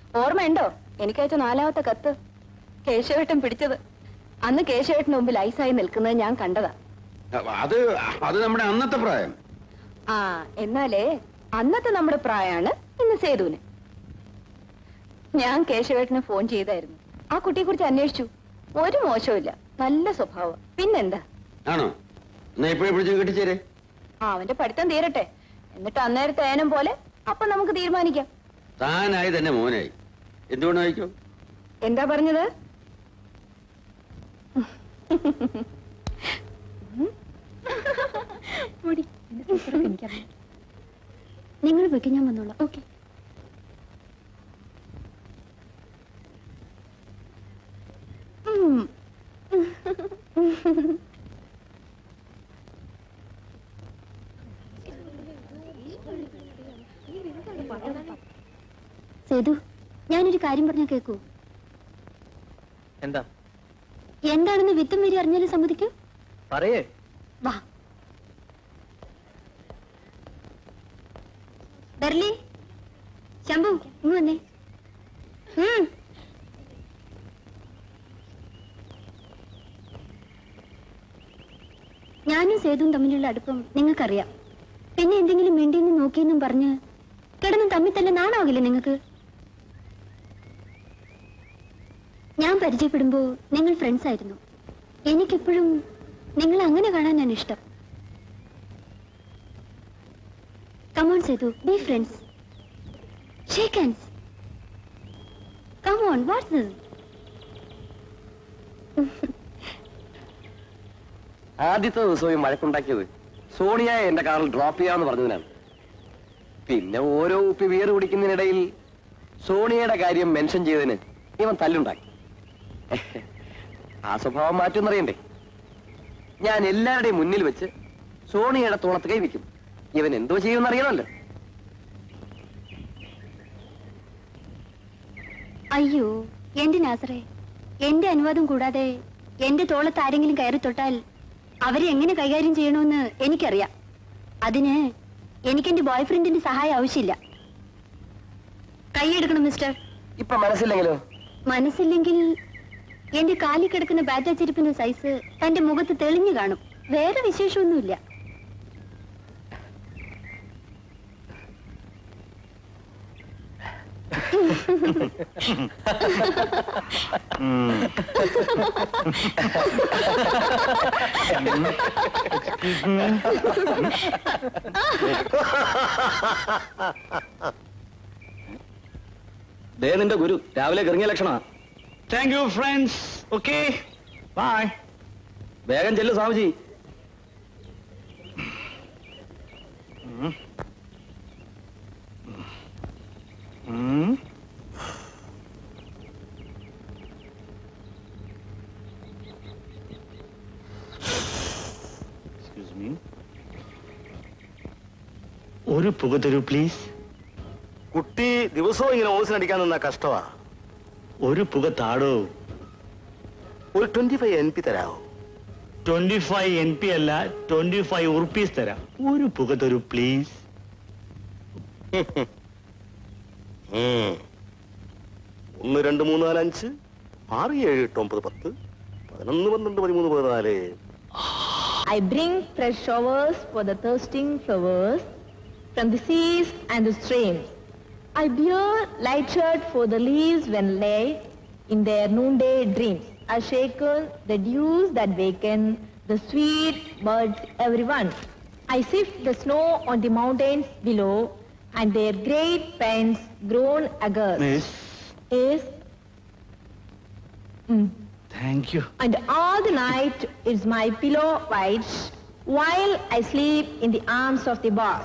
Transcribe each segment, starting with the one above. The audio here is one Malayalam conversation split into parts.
ഓർമ്മയുണ്ടോ എനിക്കയച്ച നാലാമത്തെ കത്ത് കേശവേട്ടൻ പിടിച്ചത് അന്ന് കേശവേട്ടന് മുമ്പിൽ ഐസായി നിൽക്കുന്നത് ഞാൻ കണ്ടതാ അത് അത് നമ്മുടെ അന്നത്തെ പ്രായം ആ എന്നാലേ അന്നത്തെ നമ്മുടെ പ്രായാണ് ഇന്ന് സേതുവിന് ഞാൻ കേശവേട്ടന് ഫോൺ ചെയ്തായിരുന്നു ആ കുട്ടിയെ കുറിച്ച് അന്വേഷിച്ചു ഒരു മോശമില്ല നല്ല സ്വഭാവം പിന്നെന്താ ആണോ എന്നാ എപ്പോഴും പിടിച്ച് കെട്ടിച്ചേരെ ആ അവന്റെ പഠിത്തം തീരട്ടെ എന്നിട്ട് അന്നേരത്തെ ഏനം പോലെ അപ്പൊ നമുക്ക് തീരുമാനിക്കാം താനായി തന്നെ മോനായി എന്തുകൊണ്ട് വായിക്കോ എന്താ പറഞ്ഞത് നിങ്ങൾ വെക്ക് ഞാൻ വന്നോളാം ഓക്കെ സേതു ഞാനൊരു കാര്യം പറഞ്ഞാൽ കേക്കൂ എന്താ എന്താണെന്ന് വിത്തും വരി അറിഞ്ഞാലും സമ്മതിക്കൂ പറയേ വാ ഡർലി ശംഭു ഇങ്ങ് വന്നേ ഉം. ഞാനും സേതുവും തമ്മിലുള്ള അടുപ്പം നിങ്ങൾക്കറിയാം പിന്നെ എന്തെങ്കിലും മിണ്ടിന്ന് നോക്കിയെന്നും പറഞ്ഞ് കിടന്ന് തമ്മിൽ തന്നെ നാണാവില്ലേ നിങ്ങൾക്ക് ഞാൻ പരിചയപ്പെടുമ്പോ നിങ്ങൾ ഫ്രണ്ട്സ് ആയിരുന്നു എനിക്കെപ്പോഴും നിങ്ങൾ അങ്ങനെ കാണാനാണ് ഇഷ്ടം come on Sethu be friends shake hands come on what's this ആദ്യത്തെ ദിവസവും വഴക്കുണ്ടാക്കിയത് സോണിയ എന്റെ കാറിൽ ഡ്രോപ്പ് ചെയ്യാമെന്ന് പറഞ്ഞതിനാണ് പിന്നെ ഓരോ ഉപ്പി ബിയർ കുടിക്കുന്നതിനിടയിൽ സോണിയയുടെ കാര്യം മെൻഷൻ ചെയ്തതിന് ഇവൻ തല്ലുണ്ടാക്കി ആ സ്വഭാവം മാറ്റുമെന്നറിയണ്ടേ ഞാൻ എല്ലാവരുടെയും മുന്നിൽ വെച്ച് സോണിയയുടെ തോളത്ത് കൈവയ്ക്കും ഇവൻ എന്തോ ചെയ്യുമെന്ന് അറിയണമല്ലോ അയ്യോ എന്റെ നാസറേ എന്റെ അനുവാദം കൂടാതെ എന്റെ തോളത്ത് ആരെങ്കിലും കയറി തൊട്ടാൽ അവരെ എങ്ങനെ കൈകാര്യം ചെയ്യണമെന്ന് എനിക്കറിയാം അതിന് എനിക്കെന്റെ ബോയ്ഫ്രണ്ടിന്റെ സഹായം ആവശ്യമില്ല കൈയെടുക്കണം മിസ്റ്റർ ഇപ്പൊ മനസ്സില്ലെങ്കിലോ മനസ്സില്ലെങ്കിൽ എന്റെ കാലിൽ കിടക്കുന്ന ബാറ്റ ചെരുപ്പിന്റെ സൈസ് തന്റെ മുഖത്ത് തെളിഞ്ഞു കാണും വേറെ വിശേഷമൊന്നുമില്ല ദേ നിന്റെ ഗുരു രാവിലെ ഇറങ്ങിയ ലക്ഷണ thank you friends okay bye വേഗം ചെല്ലു സ്വാമിജി എക്സ്ക്യൂസ് മീ ഒരു പുക തരൂ പ്ലീസ് കുട്ടി ദിവസവും ഇങ്ങനെ ഓസിനടിക്കാൻ നിന്നാ കഷ്ടമാ ഒരു പുക താടോ ഒരു ട്വന്റി ഫൈവ് എൻ പി തരാവോ ട്വന്റി ഫൈവ് എൻ പി അല്ല ട്വന്റി ഫൈവ് ഉറുപ്പീസ് തരാം ഒരു പുക തരൂ പ്ലീസ് ഉം. ഒന്ന് രണ്ട് മൂന്ന് നാല് അഞ്ച് ആറ് ഏഴ് എട്ട് ഒമ്പത് പത്ത് പതിനൊന്ന് പന്ത്രണ്ട് പതിമൂന്ന് പതിനാല് I bring fresh showers for the thirsting flowers from the seas and the streams. I bear light shirt for the leaves when late in their noonday dreams. I shaken the dews that waken the sweet birds everyone. I sift the snow on the mountains below and their great pens grown aghast. Miss Is mm. Thank you And all the night is my pillow white while I sleep in the arms of the boss.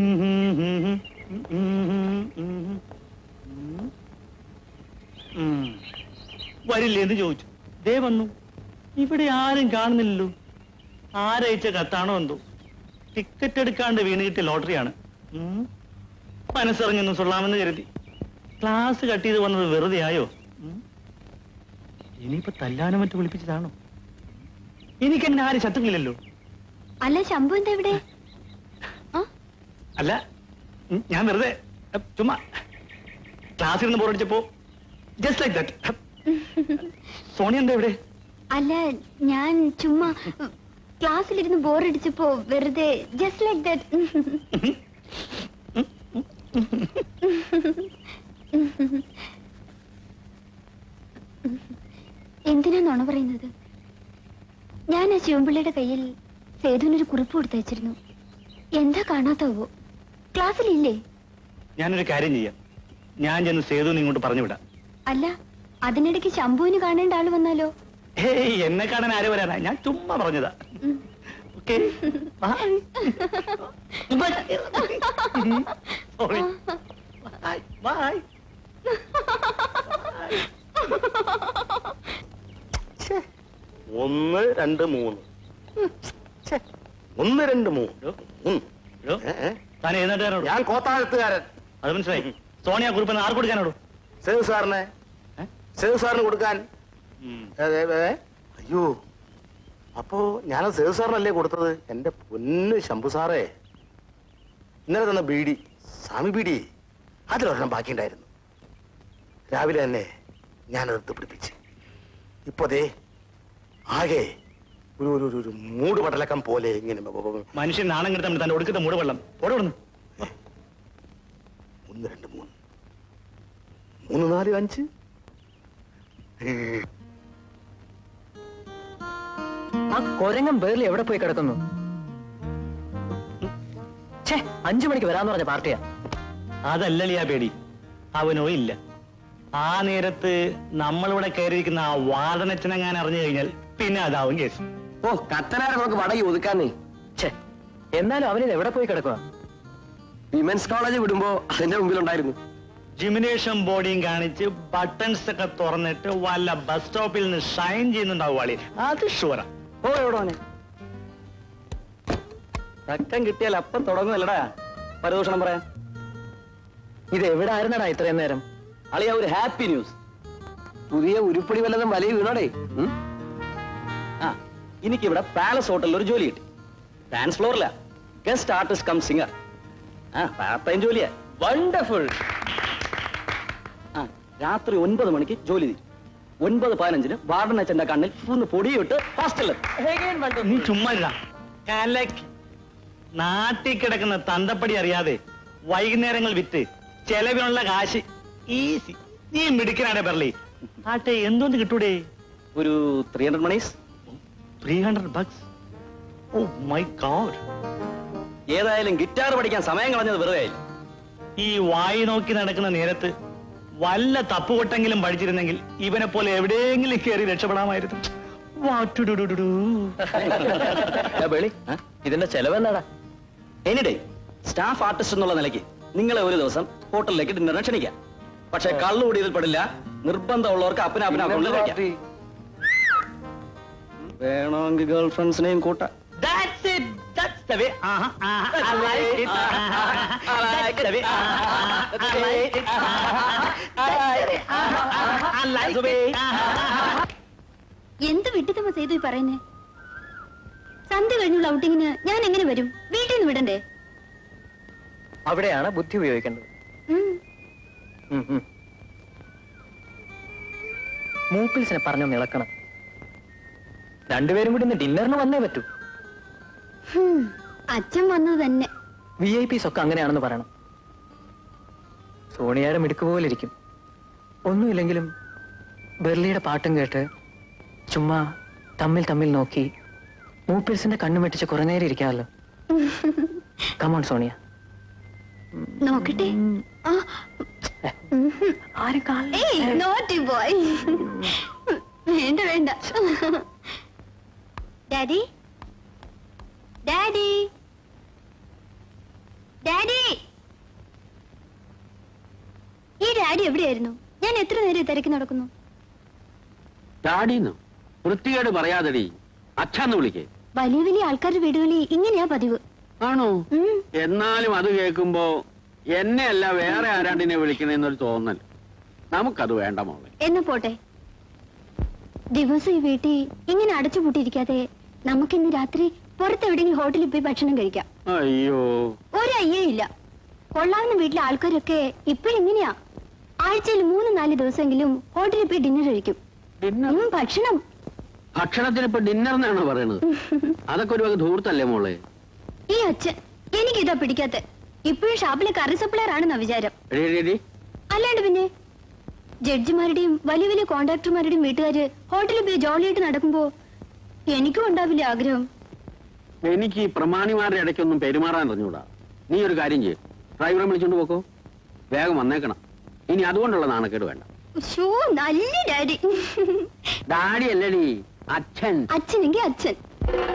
വരില്ലേ എന്ന് ചോദിച്ചു ദേ വന്നു ഇവിടെ ആരും കാണുന്നില്ലല്ലോ ആരയച്ച കത്താണോ എന്തോ ടിക്കറ്റ് എടുക്കാണ്ട് വീണ് കിട്ടിയ ലോട്ടറിയാണ് ഉം. മനസ്സറിഞ്ഞൊന്ന് സൊള്ളാമെന്ന് കരുതി ക്ലാസ് കട്ട് ചെയ്ത് വന്നത് വെറുതെ ആയോ ഉം. ഇനിയിപ്പോ തല്ലാനും മറ്റു വിളിപ്പിച്ചതാണോ എനിക്കെന്നെ ആരും ശത്രുക്കളില്ലല്ലോ അല്ല ശംഭു എന്താ ഇവിടെ അല്ല ഉം, ഞാൻ വെറുതെ അ, ചുമ്മാ ക്ലാസ്സിൽ നിന്ന് ബോറടിച്ചപ്പോ ജസ്റ്റ് ലൈക്ക് ദാറ്റ് സോണിയ എന്താ ഇവിടെ അല്ല ഞാൻ ചുമ്മാ ക്ലാസ്സിലിരുന്ന് ബോറടിച്ചപ്പോ വെറുതെ ജസ്റ്റ് ലൈക്ക് ദാറ്റ് എന്തിനാ നുണ പറയുന്നത് ഞാൻ ആ ശിവൻപിള്ളയുടെ കയ്യിൽ സേതുവിനൊരു കുറിപ്പ് കൊടുത്തു വെച്ചിരുന്നു എന്താ കാണാത്താവോ ക്ലാസ്സിലില്ലേ ഞാനൊരു കാര്യം ചെയ്യാം ഞാൻ ചെന്ന് സേതു ഇങ്ങോട്ട് പറഞ്ഞു വിടാം അല്ല അതിനിടയ്ക്ക് ശംഭുവിന് കാണേണ്ട ആള് വന്നാലോ ഹേയ് എന്നെ കാണാൻ ആര് വരാനാ ഞാൻ ചുമ്മാ പറഞ്ഞതാ ഉം. ഓക്കെ സോറി ബൈ ഒന്ന് രണ്ട് മൂന്ന് ഛെ, ഒന്ന് രണ്ട് മൂന്ന് ഉം. ഏ, ഏ. താൻ എഴുന്നേറ്റാരോട് ഞാൻ കോത്താഴത്തുകാരൻ അത് മനസ്സിലായി സോണിയ കുറിപ്പ് ആർക്ക് കൊടുക്കാനോട് സേവ് സാറിനെ ഏ? സേവ് സാറിന് കൊടുക്കാൻ ഏ, ഏ, ഏ. അയ്യോ അപ്പോ ഞാൻ സേവ് സാറിനല്ലേ കൊടുത്തത് എന്റെ പൊന്ന് ശംഭു സാറേ ഇന്നലെ തന്ന ബീഡി സ്വാമി ബീഡി അതിലൊരെണ്ണം ബാക്കിയുണ്ടായിരുന്നു രാവിലെ തന്നെ ഞാനതെടുത്ത് പിടിപ്പിച്ച് ഇപ്പൊ ദേ ആകെ ഒരു ഒരു ഒരു- ഒരു മൂട് പടലക്കം പോലെ ഇങ്ങനെ ബ- ബ- ബ- മനുഷ്യൻ നാണം കിടത്താൻ തന്റെ ഒടുക്കത്തെ മൂട് വെള്ളം ഓടോടുന്നു ഒന്ന് രണ്ട് മൂന്ന് മൂന്ന് നാല് അഞ്ച് ആ കൊരങ്ങൻ ബേർലി എവിടെ പോയി കിടക്കുന്നു ഛേ അഞ്ചു മണിക്ക് വരാന്ന് പറഞ്ഞ പാർട്ടിയാ അതല്ലല്ലേ ആ പേടി അവനോ ഇല്ല ആ നേരത്ത് നമ്മളിവിടെ കയറിയിരിക്കുന്ന ആ വാദനച്ചനെങ്ങാൻ അറിഞ്ഞു കഴിഞ്ഞാൽ പിന്നെ അതാവും കേസ് ഓ കത്തനാരെ നമുക്ക് വടകി ഒതുക്കാന്നേ ഛേ എന്നാലും അവനിത് എവിടെ പോയി കിടക്കുക വിമൻസ് കോളേജ് വിടുമ്പോ അതിന്റെ മുമ്പിലുണ്ടായിരുന്നു ജിമിനേഷൻ ബോഡിയും കാണിച്ച് ബട്ടൺസ് ഒക്കെ തുറന്നിട്ട് വല്ല ബസ് സ്റ്റോപ്പിൽ നിന്ന് ഷൈൻ ചെയ്യുന്നുണ്ടാവും വാളി അത് ഷുവറാ ഓ എവിടെ അവനെ തക്കം കിട്ടിയാൽ അപ്പം തുടങ്ങുമല്ലടാ പരദൂഷണം പറയാൻ ഇത് എവിടെ ആയിരുന്നടാ ഇത്രയും നേരം അളിയ ഒരു ഹാപ്പി ന്യൂസ് പുതിയ ഉരുപ്പടി വല്ലതും വലിയ വീണോടേ ഉം? ആ എനിക്കിവിടെ പാലസ് ഹോട്ടലിൽ ഒരു ജോലി കിട്ടി ഡാൻസ് ഫ്ലോറില ഗസ്റ്റ് ആർട്ടിസ്റ്റ് കം സിംഗർ ആ പാർട്ട് ടൈം ജോലിയാ വണ്ടർഫുൾ ആ രാത്രി ഒൻപത് മണിക്ക് ജോലി തീരും ഒൻപത് പതിനഞ്ചിന് വാർഡൻ അച്ഛന്റെ കണ്ണിൽ ഒന്ന് പൊടിയിട്ട് ഹോസ്റ്റലിൽ നീ ചുമ്മാ ഇരുടാ. കലക്കി നാട്ടിൽ കിടക്കുന്ന തന്തപ്പടി അറിയാതെ വൈകുന്നേരങ്ങൾ വിറ്റ് ചെലവിനുള്ള കാശ് ഈസി നീ മിടുക്കനാടെ പെർലി ആട്ടെ എന്തുകൊണ്ട് കിട്ടൂടെ ഒരു three hundred moneys three hundred bucks oh my god ഏതായാലും ഗിറ്റാർ പഠിക്കാൻ സമയം കളഞ്ഞത് വെറുതെ ആയില്ല ഈ വായി നോക്കി നടക്കുന്ന നേരത്ത് വല്ല തപ്പുകൊട്ടെങ്കിലും പഠിച്ചിരുന്നെങ്കിൽ ഇവനെ പോലെ എവിടെയെങ്കിലും കയറി രക്ഷപ്പെടാമായിരുന്നു What to do do do do? ബേളി ഇതിന്റെ ചെലവ് എന്നാടാ എനിഡേ സ്റ്റാഫ് ആർട്ടിസ്റ്റ് എന്നുള്ള നിലയ്ക്ക് നിങ്ങളെ ഒരു ദിവസം ഹോട്ടലിലേക്ക് ഡിന്നറിന് ക്ഷണിക്കാം പക്ഷെ കള്ളുകൂടി ഇതിൽ പെടില്ല നിർബന്ധമുള്ളവർക്ക് അപ്പന അപ്പന അക്കൗണ്ടിൽ കഴിക്കാം വേണമെങ്കിൽ ഗേൾ ഫ്രണ്ട്സിനെയും കൂട്ടാം That's it. That's the way. Uh-huh, uh-huh. I like it. Uh-huh. That's the way. Uh-huh. I like it. Uh-huh. That's the way. Uh-huh. I like it. Uh-huh. എന്ത് വിട്ടിത്തമ്മ ചെയ്തു ഈ പറയുന്നേ സന്ധ്യ കഴിഞ്ഞുള്ള ഔട്ടിങ്ങിന് ഞാൻ എങ്ങനെ വരും വീട്ടിൽ നിന്ന് വിടണ്ടേ അവിടെയാണ് ബുദ്ധി ഉപയോഗിക്കേണ്ടത് ഉം. മൂപ്പിൽസിനെ പറഞ്ഞു ഇളക്കണം രണ്ടുപേരും കൂടി ഇന്ന് ഡിന്നറിന് വന്നേ പറ്റൂ ഹും. അച്ഛൻ വന്നത് തന്നെ വി ഐ പിസ് ഒക്കെ അങ്ങനെയാണെന്ന് പറയണം സോണിയയുടെ മിടുക്ക് പോലെ ഇരിക്കും ഒന്നുമില്ലെങ്കിലും ബെർലിയുടെ പാട്ടും കേട്ട് ചുമ്മാ തമ്മിൽ തമ്മിൽ നോക്കി മൂപ്പിൽസിന്റെ കണ്ണു മെട്ടിച്ച് കുറെ നേരം ഇരിക്കാമല്ലോ കമോൺ സോണിയ നോക്കട്ടെ ആ. ആരും കാണില്ല ഏയ് നോട്ടി ബോയ് വേണ്ട വേണ്ട ഡാഡി ഡാഡി ഡാഡി ഈ ഡാഡി എവിടെയായിരുന്നു ഞാൻ എത്ര നേരം തിരക്കി നടക്കുന്നു ഡാഡിന്നോ വൃത്തികേട് പറയാതെടി അച്ഛന്ന് വിളിക്കേ വലിയ വലിയ ആൾക്കാരുടെ വീടുകളിൽ ഇങ്ങനെയാ പതിവ് ആണോ ഉം. എന്നാലും അത് കേൾക്കുമ്പോ എന്നെ അല്ല വേറെ ആരാണ്ടിനെ വിളിക്കണെന്നൊരു തോന്നൽ നമുക്കത് വേണ്ട മോളെ എന്നാ പോട്ടെ ദിവസം ഈ വീട്ടിൽ ഇങ്ങനെ അടച്ചുപൂട്ടിയിരിക്കാതെ നമുക്കിന്ന് രാത്രി പുറത്തെവിടെയെങ്കിലും ഹോട്ടലിൽ പോയി ഭക്ഷണം കഴിക്കാം അയ്യോ ഒരു അയ്യേ ഇല്ല കൊള്ളാവുന്ന വീട്ടിലെ ആൾക്കാരൊക്കെ ഇപ്പോഴിങ്ങനെയാ ആഴ്ചയിൽ മൂന്ന് നാല് ദിവസമെങ്കിലും ഹോട്ടലിൽ പോയി ഡിന്നർ കഴിക്കും ഡിന്നർ ഉം, ഭക്ഷണം ഭക്ഷണത്തിന് ഇപ്പൊ ഡിന്നർ എന്നാണ് പറയണത് അതൊക്കെ ഒരു വക ധൂർത്തല്ലേ മോളെ ഈ അച്ഛൻ എനിക്കിതാ പിടിക്കാത്ത ഇപ്പോഴും ഷാപ്പിലെ കറി സപ്ലയർ ആണെന്നാ വിചാരം എടീ, എടീ, എടീ. അല്ലാണ്ട് പിന്നെ ജഡ്ജിമാരുടെയും വലിയ വലിയ കോൺട്രാക്ടർമാരുടെയും വീട്ടുകാര് ഹോട്ടലിൽ പോയി ജോളിയായിട്ട് നടക്കുമ്പോ എനിക്കും ഉണ്ടാവില്ല ആഗ്രഹം എനിക്ക് ഈ പ്രമാണിമാരുടെ ഇടയ്ക്കൊന്നും പെരുമാറാൻ അറിഞ്ഞൂടാ നീ ഒരു കാര്യം ചെയ്യും ഡ്രൈവറെ വിളിച്ചോണ്ട് പോക്കോ വേഗം വന്നേക്കണം ഇനി അതുകൊണ്ടുള്ള നാണക്കേട് വേണ്ട ഷോ നല്ല ഡാഡി ഡാഡി അല്ലടി അച്ഛൻ അച്ഛനെങ്കിൽ അച്ഛൻ